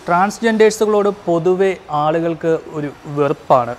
ട്രാൻസ്ജെൻഡേഴ്സുകളോട് പൊതുവെ ആളുകൾക്ക് ഒരു വെറുപ്പാണ്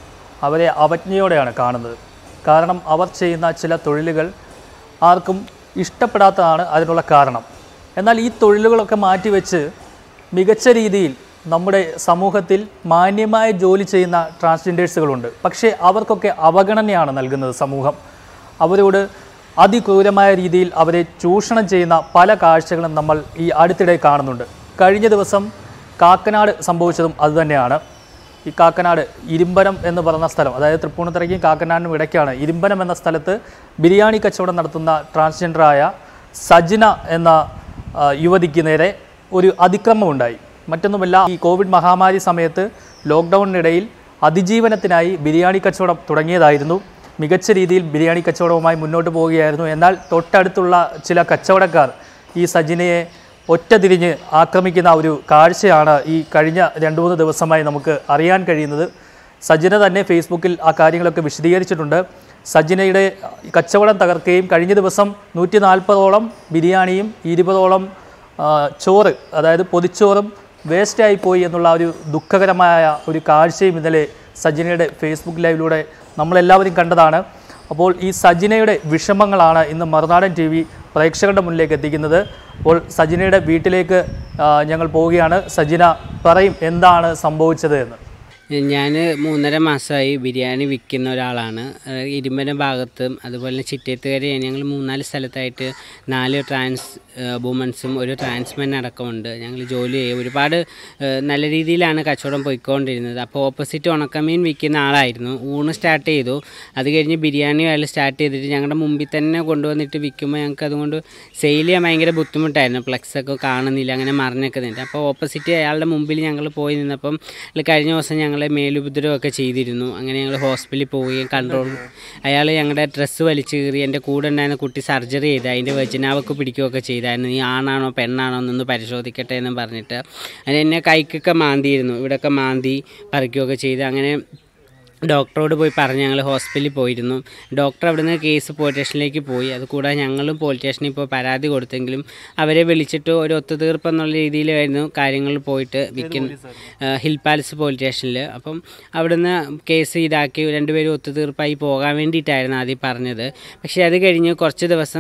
അവരെ അവജ്ഞയോടെയാണ് കാണുന്നത് കാരണം അവർ ചെയ്യുന്ന ചില തൊഴിലുകൾ ആർക്കും ഇഷ്ടപ്പെടാത്തതാണ് അതിനുള്ള കാരണം എന്നാൽ ഈ തൊഴിലുകളൊക്കെ മാറ്റിവെച്ച് മികച്ച രീതിയിൽ നമ്മുടെ സമൂഹത്തിൽ മാന്യമായ ജോലി ചെയ്യുന്ന ട്രാൻസ്ജെൻഡേഴ്സുകളുണ്ട് പക്ഷേ അവർക്കൊക്കെ അവഗണനയാണ് നൽകുന്നത് സമൂഹം അവരോട് അതിക്രൂരമായ രീതിയിൽ അവരെ ചൂഷണം ചെയ്യുന്ന പല കാഴ്ചകളും നമ്മൾ ഈ അടുത്തിടെ കാണുന്നുണ്ട് കഴിഞ്ഞ ദിവസം കാക്കനാട് സംഭവിച്ചതും അതുതന്നെയാണ് ഈ കാക്കനാട് ഇരുമ്പനം എന്ന് പറയുന്ന സ്ഥലം അതായത് തൃപ്പൂണിത്തറയ്ക്കും കാക്കനാടിനും ഇടയ്ക്കാണ് ഇരുമ്പനം എന്ന സ്ഥലത്ത് ബിരിയാണി കച്ചവടം നടത്തുന്ന ട്രാൻസ്ജെൻഡറായ സജിന എന്ന ആ, യുവതിക്ക് നേരെ ഒരു അതിക്രമം ഉണ്ടായി മറ്റൊന്നുമല്ല ഈ കോവിഡ് മഹാമാരി സമയത്ത് ലോക്ക്ഡൗണിനിടയിൽ അതിജീവനത്തിനായി ബിരിയാണി കച്ചവടം തുടങ്ങിയതായിരുന്നു മികച്ച രീതിയിൽ ബിരിയാണി കച്ചവടവുമായി മുന്നോട്ട് പോവുകയായിരുന്നു എന്നാൽ തൊട്ടടുത്തുള്ള ചില കച്ചവടക്കാർ ഈ സജിനയെ ഒറ്റ തിരിഞ്ഞ് ആക്രമിക്കുന്ന ഒരു കാഴ്ചയാണ് ഈ കഴിഞ്ഞ രണ്ട് മൂന്ന് ദിവസമായി നമുക്ക് അറിയാൻ കഴിയുന്നത് സജിന തന്നെ ഫേസ്ബുക്കിൽ ആ കാര്യങ്ങളൊക്കെ വിശദീകരിച്ചിട്ടുണ്ട് സജിനയുടെ കച്ചവടം തകർക്കുകയും കഴിഞ്ഞ ദിവസം നൂറ്റി നാൽപ്പതോളം ബിരിയാണിയും ഇരുപതോളം ആ, ചോറ് അതായത് പൊതിച്ചോറും വേസ്റ്റായി പോയി എന്നുള്ള ഒരു ദുഃഖകരമായ ഒരു കാഴ്ചയും ഇന്നലെ സജിനയുടെ ഫേസ്ബുക്ക് ലൈവിലൂടെ നമ്മളെല്ലാവരും കണ്ടതാണ് അപ്പോൾ ഈ സജിനയുടെ വിഷമങ്ങളാണ് ഇന്ന് മറുനാടൻ ടി വി പ്രേക്ഷകരുടെ മുന്നിലേക്ക് എത്തിക്കുന്നത് അപ്പോൾ സജിനയുടെ വീട്ടിലേക്ക് ആ, ഞങ്ങൾ പോവുകയാണ് സജിന പറയും എന്താണ് സംഭവിച്ചത് എന്ന് ഞാൻ മൂന്നര മാസമായി ബിരിയാണി വിൽക്കുന്ന ഒരാളാണ് ഏഹ് ഇരുമ്പന ഭാഗത്തും അതുപോലെ തന്നെ ചിറ്റേത്തുകര ഞങ്ങൾ മൂന്നാല് സ്ഥലത്തായിട്ട് നാല് ട്രാൻസ് വുമൻസും ഒരു ട്രാൻസ്മെൻ അടക്കമുണ്ട് ഞങ്ങൾ ജോലി ചെയ്യും ഒരുപാട് ഏഹ് നല്ല രീതിയിലാണ് കച്ചവടം പോയിക്കൊണ്ടിരുന്നത് അപ്പോൾ ഓപ്പോസിറ്റ് ഉണക്കമീൻ വിൽക്കുന്ന ആളായിരുന്നു ഊണ് സ്റ്റാർട്ട് ചെയ്തു അത് കഴിഞ്ഞ് ബിരിയാണി അയാൾ സ്റ്റാർട്ട് ചെയ്തിട്ട് ഞങ്ങളുടെ മുമ്പിൽ തന്നെ കൊണ്ടുവന്നിട്ട് വിൽക്കുമ്പോൾ ഞങ്ങൾക്ക് അതുകൊണ്ട് സെയിൽ ചെയ്യാൻ ഭയങ്കര ബുദ്ധിമുട്ടായിരുന്നു ഫ്ലെക്സ് ഒക്കെ കാണുന്നില്ല അങ്ങനെ മറിഞ്ഞൊക്കെ നിന്നിട്ട് അപ്പോൾ ഓപ്പോസിറ്റ് അയാളുടെ മുമ്പിൽ ഞങ്ങൾ പോയി നിന്നപ്പം അയാൾ കഴിഞ്ഞ ദിവസം ഞങ്ങളെ മേലുപദ്രവമൊക്കെ ചെയ്തിരുന്നു അങ്ങനെ ഞങ്ങൾ ഹോസ്പിറ്റലിൽ പോവുകയും കൺട്രോൾ അയാൾ ഞങ്ങളുടെ ഡ്രസ്സ് വലിച്ചു കീറി എൻ്റെ കൂടെ ഉണ്ടായിരുന്ന കുട്ടി സർജറി ചെയ്ത് അതിൻ്റെ വെച്ചിനാവൊക്കെ പിടിക്കുകയൊക്കെ ചെയ്തായിരുന്നു നീ ആണാണോ പെണ്ണാണോ എന്നൊന്ന് പരിശോധിക്കട്ടെ എന്ന് പറഞ്ഞിട്ട് അങ്ങനെ എന്നെ കൈക്കൊക്കെ മാന്തിയിരുന്നു ഇവിടെയൊക്കെ മാന്തി പറിക്കുകയൊക്കെ ചെയ്ത് അങ്ങനെ ഡോക്ടറോട് പോയി പറഞ്ഞ് ഞങ്ങൾ ഹോസ്പിറ്റലിൽ പോയിരുന്നു ഡോക്ടർ അവിടുന്ന് കേസ് പോലീസ് സ്റ്റേഷനിലേക്ക് പോയി അത് കൂടാതെ ഞങ്ങളും പോലീസ് സ്റ്റേഷനിൽ ഇപ്പോൾ പരാതി കൊടുത്തെങ്കിലും അവരെ വിളിച്ചിട്ട് ഒരു ഒത്തുതീർപ്പ് എന്നുള്ള രീതിയിലായിരുന്നു കാര്യങ്ങൾ പോയിട്ട് വിൽക്കുന്ന ഹിൽ പാലസ് പോലീസ് സ്റ്റേഷനിൽ അപ്പം അവിടുന്ന് കേസ് ഇതാക്കി രണ്ടുപേരും ഒത്തുതീർപ്പായി പോകാൻ വേണ്ടിയിട്ടായിരുന്നു ആദ്യം പറഞ്ഞത് പക്ഷേ അത് കഴിഞ്ഞ് കുറച്ച് ദിവസം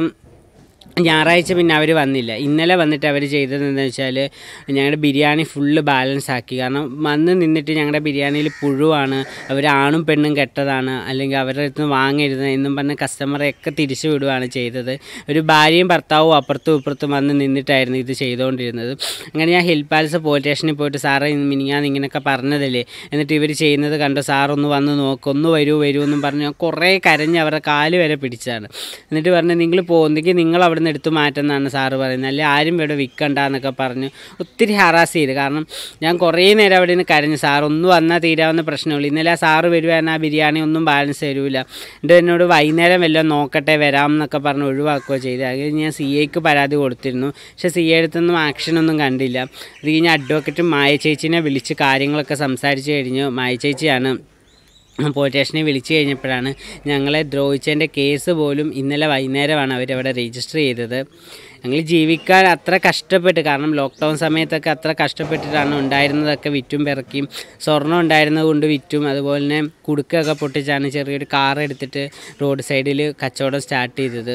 ഞായറാഴ്ച പിന്നെ അവർ വന്നില്ല ഇന്നലെ വന്നിട്ട് അവർ ചെയ്തത് എന്താണെന്ന് വെച്ചാൽ ഞങ്ങളുടെ ബിരിയാണി ഫുള്ള് ബാലൻസ് ആക്കി കാരണം വന്ന് നിന്നിട്ട് ഞങ്ങളുടെ ബിരിയാണിയിൽ പുഴുവാണ് അവർ ആണും പെണ്ണും കെട്ടതാണ് അല്ലെങ്കിൽ അവരുടെ അടുത്ത് നിന്ന് വാങ്ങരുത് എന്നും പറഞ്ഞ് കസ്റ്റമറെയൊക്കെ തിരിച്ചു വിടുകയാണ് ചെയ്തത് ഒരു ഭാര്യയും ഭർത്താവും അപ്പുറത്തും ഇപ്പുറത്തും വന്ന് നിന്നിട്ടായിരുന്നു ഇത് ചെയ്തുകൊണ്ടിരുന്നത് അങ്ങനെ ഞാൻ ഹിൽ പാലസ് പോലീസ് സ്റ്റേഷനിൽ പോയിട്ട് സാറേ മിനിങ്ങാൻ ഇങ്ങനെയൊക്കെ പറഞ്ഞതല്ലേ എന്നിട്ട് ഇവർ ചെയ്യുന്നത് കണ്ടു സാറൊന്ന് വന്ന് നോക്ക് ഒന്ന് വരൂ വരൂ എന്നും പറഞ്ഞ് ഞാൻ കുറേ കരഞ്ഞ് അവരുടെ കാല് വരെ പിടിച്ചാണ് എന്നിട്ട് പറഞ്ഞു നിങ്ങൾ പോകുന്നെങ്കിൽ നിങ്ങൾ അവിടെ നിന്ന് എടുത്തു മാറ്റുന്നതാണ് സാറ് പറയുന്നത് അല്ലെ ആരും ഇവിടെ വിൽക്കണ്ട എന്നൊക്കെ പറഞ്ഞ് ഒത്തിരി ഹറാസ് ചെയ്ത് കാരണം ഞാൻ കുറേ നേരം അവിടെ നിന്ന് കരഞ്ഞു സാർ ഒന്ന് വന്നാൽ തീരാവുന്ന പ്രശ്നമുള്ളൂ ഇന്നലെ ആ സാറ് വരുവാൻ ആ ബിരിയാണി ഒന്നും ബാലൻസ് തരൂല എന്നിട്ട് എന്നോട് വൈകുന്നേരം വല്ലതും നോക്കട്ടെ വരാം എന്നൊക്കെ പറഞ്ഞ് ഒഴിവാക്കുകയോ ചെയ്ത് അത് കഴിഞ്ഞ് ഞാൻ സി ഐക്ക് പരാതി കൊടുത്തിരുന്നു പക്ഷേ സി ഐ അടുത്തൊന്നും ആക്ഷനൊന്നും കണ്ടില്ല അത് കഴിഞ്ഞ് അഡ്വക്കേറ്റ് മായ ചേച്ചിനെ വിളിച്ച് കാര്യങ്ങളൊക്കെ സംസാരിച്ച് കഴിഞ്ഞ് മായ ചേച്ചിയാണ് പോലീസ് സ്റ്റേഷനിൽ വിളിച്ചു കഴിഞ്ഞപ്പോഴാണ് ഞങ്ങളെ ദ്രോഹിച്ചതിൻ്റെ കേസ് പോലും ഇന്നലെ വൈകുന്നേരമാണ് അവരവിടെ രജിസ്റ്റർ ചെയ്തത് ഞങ്ങൾ ജീവിക്കാൻ അത്ര കഷ്ടപ്പെട്ട് കാരണം ലോക്ക്ഡൗൺ സമയത്തൊക്കെ അത്ര കഷ്ടപ്പെട്ടിട്ടാണ് ഉണ്ടായിരുന്നതൊക്കെ വിറ്റും പിറക്കിയും സ്വർണ്ണം ഉണ്ടായിരുന്നത് കൊണ്ട് വിറ്റും അതുപോലെ തന്നെ കുടുക്കൊക്കെ പൊട്ടിച്ചാണ് ചെറിയൊരു കാർ എടുത്തിട്ട് റോഡ് സൈഡിൽ കച്ചവടം സ്റ്റാർട്ട് ചെയ്തത്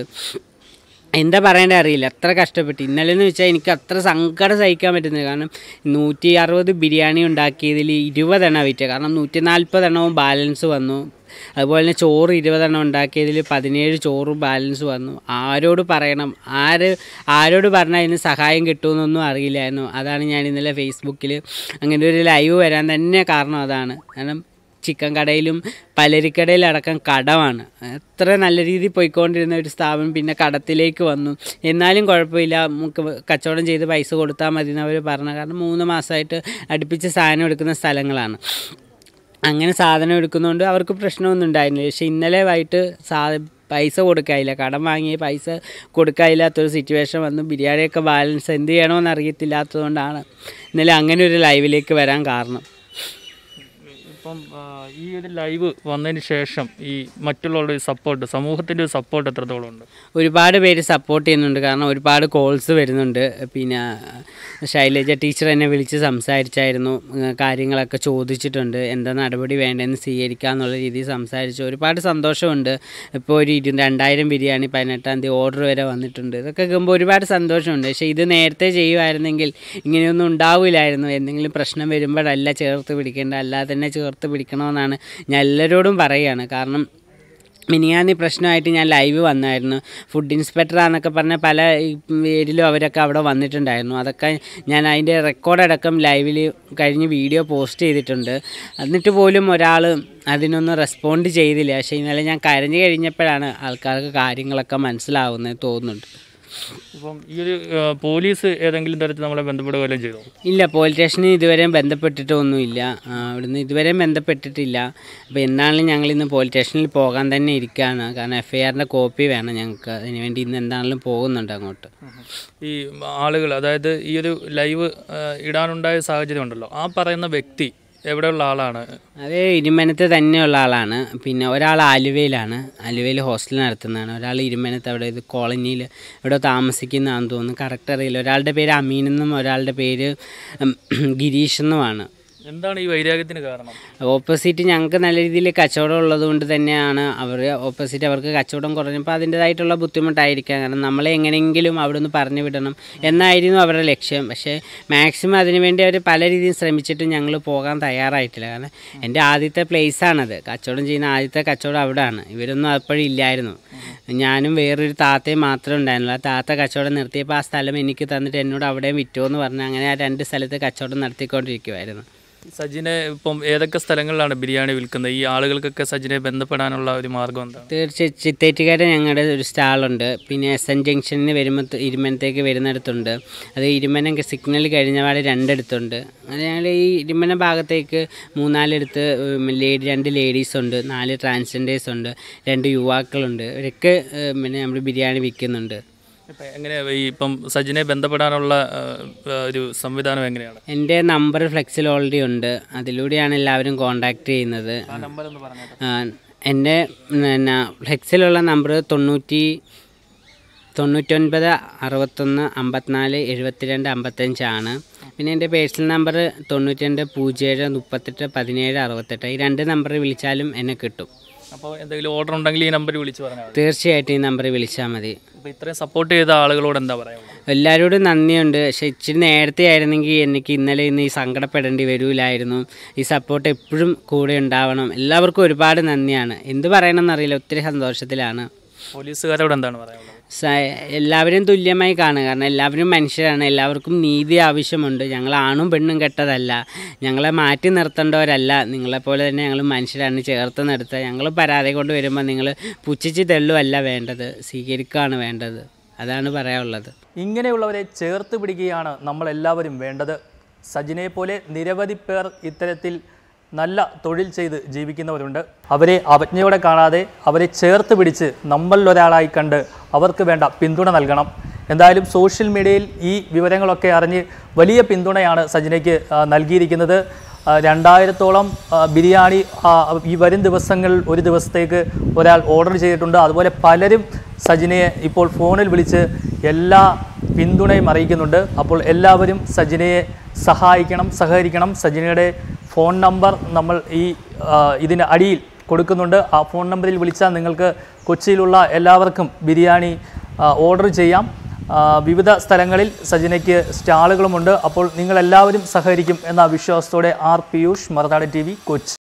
എന്താ പറയേണ്ടത് അറിയില്ല അത്ര കഷ്ടപ്പെട്ട് ഇന്നലെ എന്ന് വെച്ചാൽ എനിക്ക് അത്ര സങ്കടം സഹിക്കാൻ പറ്റുന്നില്ല കാരണം നൂറ്റി അറുപത് ബിരിയാണി ഉണ്ടാക്കിയതിൽ ഇരുപതെണ്ണം വിറ്റ് കാരണം നൂറ്റി നാൽപ്പതെണ്ണവും ബാലൻസ് വന്നു അതുപോലെ തന്നെ ചോറ് ഇരുപതെണ്ണം ഉണ്ടാക്കിയതിൽ പതിനേഴ് ചോറും ബാലൻസ് വന്നു ആരോട് പറയണം ആര് ആരോട് പറഞ്ഞാൽ അതിന് സഹായം കിട്ടുമെന്നൊന്നും അറിയില്ലായിരുന്നു അതാണ് ഞാൻ ഇന്നലെ ഫേസ്ബുക്കിൽ അങ്ങനെ ഒരു ലൈവ് വരാൻ തന്നെ കാരണം അതാണ് കാരണം ചിക്കൻ കടയിലും പലരിക്കടയിലടക്കം കടമാണ് എത്ര നല്ല രീതിയിൽ പോയിക്കൊണ്ടിരുന്ന ഒരു സ്ഥാപനം പിന്നെ കടത്തിലേക്ക് വന്നു എന്നാലും കുഴപ്പമില്ല നമുക്ക് കച്ചവടം ചെയ്ത് പൈസ കൊടുത്താൽ മതി എന്നവർ പറഞ്ഞു കാരണം മൂന്ന് മാസമായിട്ട് അടുപ്പിച്ച് സാധനം എടുക്കുന്ന സ്ഥലങ്ങളാണ് അങ്ങനെ സാധനം എടുക്കുന്നതുകൊണ്ട് അവർക്ക് പ്രശ്നമൊന്നും ഉണ്ടായിരുന്നില്ല പക്ഷേ ഇന്നലെ വൈകിട്ട് സാ പൈസ കൊടുക്കാനില്ല കടം വാങ്ങിയ പൈസ കൊടുക്കാനില്ലാത്തൊരു സിറ്റുവേഷൻ വന്നു ബിരിയാണിയൊക്കെ ബാലൻസ് എന്ത് ചെയ്യണമെന്ന് അറിയത്തില്ലാത്തതുകൊണ്ടാണ് ഇന്നലെ അങ്ങനെ ഒരു ലൈവിലേക്ക് വരാൻ കാരണം അപ്പം ആ, ഈ ഒരു ലൈവ് വന്നതിന് ശേഷം ഈ മറ്റുള്ളവരുടെ സപ്പോർട്ട് സമൂഹത്തിൻ്റെ ഒരു സപ്പോർട്ട് എത്രത്തോളം ഉണ്ട് ഒരുപാട് പേര് സപ്പോർട്ട് ചെയ്യുന്നുണ്ട് കാരണം ഒരുപാട് കോൾസ് വരുന്നുണ്ട് പിന്നെ ശൈലജ ടീച്ചർ എന്നെ വിളിച്ച് സംസാരിച്ചായിരുന്നു ഉം, കാര്യങ്ങളൊക്കെ ചോദിച്ചിട്ടുണ്ട് എന്താ നടപടി വേണ്ടതെന്ന് സ്വീകരിക്കുക എന്നുള്ള രീതിയിൽ സംസാരിച്ചു ഒരുപാട് സന്തോഷമുണ്ട് ഇപ്പോൾ ഒരു ഇരു രണ്ടായിരം ബിരിയാണി പതിനെട്ടാം തീയതി ഓർഡർ വരെ വന്നിട്ടുണ്ട് ഇതൊക്കെ കേൾക്കുമ്പോൾ ഒരുപാട് സന്തോഷമുണ്ട് പക്ഷേ ഇത് നേരത്തെ ചെയ്യുമായിരുന്നെങ്കിൽ ഇങ്ങനെയൊന്നും ഉണ്ടാവില്ലായിരുന്നു എന്തെങ്കിലും പ്രശ്നം വരുമ്പോഴല്ല ചേർത്ത് പിടിക്കേണ്ട അല്ലാതെ തന്നെ ചേർത്ത് പിടിക്കണമെന്നാണ് ഞാൻ എല്ലാവരോടും പറയുകയാണ് കാരണം മിനിയാന്ന് ഈ പ്രശ്നമായിട്ട് ഞാൻ ലൈവ് വന്നായിരുന്നു ഫുഡ് ഇൻസ്പെക്ടറാന്നൊക്കെ പറഞ്ഞ പല ഈ പേരിലും അവരൊക്കെ അവിടെ വന്നിട്ടുണ്ടായിരുന്നു അതൊക്കെ ഞാൻ അതിൻ്റെ റെക്കോർഡടക്കം ലൈവിൽ കഴിഞ്ഞ് വീഡിയോ പോസ്റ്റ് ചെയ്തിട്ടുണ്ട് എന്നിട്ട് പോലും ഒരാൾ അതിനൊന്നും റെസ്പോണ്ട് ചെയ്തില്ല പക്ഷേ ഇന്നലെ ഞാൻ കരഞ്ഞു കഴിഞ്ഞപ്പോഴാണ് ആൾക്കാർക്ക് കാര്യങ്ങളൊക്കെ മനസ്സിലാവുന്നത് തോന്നുന്നുണ്ട് ഇപ്പം ഈ ഒരു ആ, പോലീസ് ഏതെങ്കിലും തരത്തിൽ നമ്മളെ ബന്ധപ്പെടുക വല്ലതും ചെയ്തോ ഇല്ല പോലീസ് സ്റ്റേഷനിൽ ഇതുവരെയും ബന്ധപ്പെട്ടിട്ടൊന്നുമില്ല ആ, ഇവിടുന്ന് ഇതുവരെയും ബന്ധപ്പെട്ടിട്ടില്ല അപ്പോൾ എന്താണെങ്കിലും ഞങ്ങൾ ഇന്ന് പോലീസ് സ്റ്റേഷനിൽ പോകാൻ തന്നെ ഇരിക്കുകയാണ് കാരണം എഫ് ഐ ആറിൻ്റെ കോപ്പി വേണം ഞങ്ങൾക്ക് അതിനുവേണ്ടി ഇന്ന് എന്താണെങ്കിലും പോകുന്നുണ്ട് അങ്ങോട്ട് ഈ ആളുകൾ അതായത് ഈ ഒരു ലൈവ് ആ, ഇടാനുണ്ടായ സാഹചര്യം ഉണ്ടല്ലോ ആ പറയുന്ന വ്യക്തി എവിടെയുള്ള ആളാണ് അത് ഇരുമനത്ത് തന്നെയുള്ള ആളാണ് പിന്നെ ഒരാൾ ആലുവയിലാണ് ആലുവയിൽ ഹോസ്റ്റൽ നടത്തുന്നതാണ് ഒരാൾ ഇരുമനത്ത് അവിടെ ഇത് കോളനിയിൽ ഇവിടെ താമസിക്കുന്നതാണെന്ന് തോന്നുന്നു കറക്റ്റ് അറിയില്ല ഒരാളുടെ പേര് അമീൻ എന്നും ഒരാളുടെ പേര് ഉം, ഗിരീഷ് എന്നുമാണ് എന്താണ് ഈ വൈരാഗ്യത്തിന് കാരണം ഓപ്പോസിറ്റ് ഞങ്ങൾക്ക് നല്ല രീതിയിൽ കച്ചവടം ഉള്ളത് കൊണ്ട് തന്നെയാണ് അവർ ഓപ്പോസിറ്റ് അവർക്ക് കച്ചവടം കുറഞ്ഞപ്പോൾ അതിൻ്റെതായിട്ടുള്ള ബുദ്ധിമുട്ടായിരിക്കാം കാരണം നമ്മളെ എങ്ങനെയെങ്കിലും അവിടെ നിന്ന് പറഞ്ഞു വിടണം എന്നായിരുന്നു അവരുടെ ലക്ഷ്യം പക്ഷേ മാക്സിമം അതിനുവേണ്ടി അവർ പല രീതിയിൽ ശ്രമിച്ചിട്ട് ഞങ്ങൾ പോകാൻ തയ്യാറായിട്ടില്ല കാരണം എൻ്റെ ആദ്യത്തെ പ്ലേസാണത് കച്ചവടം ചെയ്യുന്ന ആദ്യത്തെ കച്ചവടം അവിടെയാണ് ഇവരൊന്നും അപ്പോഴും ഇല്ലായിരുന്നു ഞാനും വേറൊരു താത്തയും മാത്രമേ ഉണ്ടായിരുന്നുള്ളൂ ആ താത്ത കച്ചവടം നിർത്തിയപ്പോൾ ആ സ്ഥലം എനിക്ക് തന്നിട്ട് എന്നോട് അവിടെയും വിറ്റോ എന്ന് പറഞ്ഞ് അങ്ങനെ ആ രണ്ട് സ്ഥലത്ത് കച്ചവടം നടത്തിക്കൊണ്ടിരിക്കുമായിരുന്നു സജിനെ ഇപ്പം ഏതൊക്കെ സ്ഥലങ്ങളിലാണ് ബിരിയാണി വിൽക്കുന്നത് ഈ ആളുകൾക്കൊക്കെ സജിനെ ബന്ധപ്പെടാനുള്ള ഒരു മാർഗം എന്താണ് തീർച്ചയായും ചിത്തേറ്റുകാരെ ഞങ്ങളുടെ ഒരു സ്റ്റാളുണ്ട് പിന്നെ എസ് എൻ ജംഗ്ഷനിൽ വരുമ്പോൾ ഇരുമനത്തേക്ക് വരുന്നിടത്തുണ്ട് അത് ഇരുമനം സിഗ്നൽ കഴിഞ്ഞപാട് രണ്ടിടത്തുണ്ട് അങ്ങനെ ഞങ്ങൾ ഈ ഇരുമന ഭാഗത്തേക്ക് മൂന്നാലിടത്ത് ഉം, ലേഡി രണ്ട് ലേഡീസ് ഉണ്ട് നാല് ട്രാൻസ്ജെൻഡേഴ്സ് ഉണ്ട് രണ്ട് യുവാക്കളുണ്ട് ഇവരൊക്കെ ഉം, പിന്നെ നമ്മൾ ബിരിയാണി വിൽക്കുന്നുണ്ട് ഇപ്പം എങ്ങനെ ഈ ഇപ്പം സജിനെ ബന്ധപ്പെടാനുള്ള ആ, ആ, ഒരു സംവിധാനം എങ്ങനെയാണ് എൻ്റെ നമ്പർ ഫ്ലെക്സിൽ ഓൾറെഡി ഉണ്ട് അതിലൂടെയാണ് എല്ലാവരും കോണ്ടാക്ട് ചെയ്യുന്നത് ആ നമ്പർ ഒന്ന് പറഞ്ഞേട്ടോ ആ, എൻ്റെ പിന്നെ ഫ്ലെക്സിലുള്ള നമ്പർ തൊണ്ണൂറ്റി തൊണ്ണൂറ്റൊൻപത് അറുപത്തൊന്ന് അമ്പത്തിനാല് എഴുപത്തിരണ്ട് അമ്പത്തഞ്ചാണ് പിന്നെ എൻ്റെ പേഴ്സണൽ നമ്പർ തൊണ്ണൂറ്റിരണ്ട് പൂജ്യം ഏഴ് മുപ്പത്തെട്ട് പതിനേഴ് അറുപത്തെട്ട് ഈ രണ്ട് നമ്പറിൽ വിളിച്ചാലും എന്നെ കിട്ടും അപ്പോൾ എന്തെങ്കിലും ഓർഡർ ഉണ്ടെങ്കിൽ ഈ നമ്പർ വിളിച്ച് പറഞ്ഞാൽ മതി തീർച്ചയായിട്ടും ഈ നമ്പറിൽ വിളിച്ചാൽ മതി അപ്പോൾ ഇത്രയും സപ്പോർട്ട് ചെയ്ത ആളുകളോട് എന്താ പറയാനുള്ളത് എല്ലാവരോടും നന്ദിയുണ്ട് പക്ഷെ ഇച്ചിരി നേരത്തെ ആയിരുന്നെങ്കിൽ എനിക്ക് ഇന്നലെ ഇന്ന് ഈ സങ്കടപ്പെടേണ്ടി വരൂലായിരുന്നു ഈ സപ്പോർട്ട് എപ്പോഴും കൂടെ ഉണ്ടാവണം എല്ലാവർക്കും ഒരുപാട് നന്ദിയാണ് എന്ത് പറയണമെന്നറിയില്ല ഒത്തിരി സന്തോഷത്തിലാണ് പോലീസുകാരോട് എന്താണ് പറയാനുള്ളത് സ- എല്ലാവരും തുല്യമായി കാണുക കാരണം എല്ലാവരും മനുഷ്യരാണ് എല്ലാവർക്കും നീതി ആവശ്യമുണ്ട് ഞങ്ങൾ ആണും പെണ്ണും കെട്ടതല്ല ഞങ്ങളെ മാറ്റി നിർത്തേണ്ടവരല്ല നിങ്ങളെപ്പോലെ തന്നെ ഞങ്ങൾ മനുഷ്യരാണ് ചേർത്ത് നിർത്തുക ഞങ്ങൾ പരാതി കൊണ്ട് വരുമ്പോൾ നിങ്ങൾ പുച്ഛിച്ച് തെള്ളുമല്ല വേണ്ടത് സ്വീകരിക്കുകയാണ് വേണ്ടത് അതാണ് പറയാനുള്ളത് ഇങ്ങനെയുള്ളവരെ ചേർത്ത് പിടിക്കുകയാണ് നമ്മളെല്ലാവരും വേണ്ടത് സജിനെ പോലെ നിരവധി പേർ ഇത്തരത്തിൽ നല്ല തൊഴിൽ ചെയ്ത് ജീവിക്കുന്നവരുണ്ട് അവരെ അവജ്ഞയോടെ കാണാതെ അവരെ ചേർത്ത് പിടിച്ച് നമ്മളിൽ ഒരാളായി കണ്ട് അവർക്ക് വേണ്ട പിന്തുണ നൽകണം എന്തായാലും സോഷ്യൽ മീഡിയയിൽ ഈ വിവരങ്ങളൊക്കെ അറിഞ്ഞ് വലിയ പിന്തുണയാണ് സജിനയ്ക്ക് ആ, നൽകിയിരിക്കുന്നത് ആ, രണ്ടായിരത്തോളം ആ, ബിരിയാണി ആ, ഈ വരും ദിവസങ്ങളിൽ ഒരു ദിവസത്തേക്ക് ഒരാൾ ഓർഡർ ചെയ്തിട്ടുണ്ട് അതുപോലെ പലരും സജിനയെ ഇപ്പോൾ ഫോണിൽ വിളിച്ച് എല്ലാ പിന്തുണയും അറിയിക്കുന്നുണ്ട് അപ്പോൾ എല്ലാവരും സജിനയെ സഹായിക്കണം സഹകരിക്കണം സജിനയുടെ ഫോൺ നമ്പർ നമ്മൾ ഈ ആ, ഇതിന് അടിയിൽ കൊടുക്കുന്നുണ്ട് ആ ഫോൺ നമ്പറിൽ വിളിച്ചാൽ നിങ്ങൾക്ക് കൊച്ചിയിലുള്ള എല്ലാവർക്കും ബിരിയാണി ആ, ഓർഡർ ചെയ്യാം ആ, വിവിധ സ്ഥലങ്ങളിൽ സജിനയ്ക്ക് സ്റ്റാളുകളുമുണ്ട് അപ്പോൾ നിങ്ങളെല്ലാവരും സഹകരിക്കും എന്ന വിശ്വാസത്തോടെ R Piyush Marunadu T V Kochi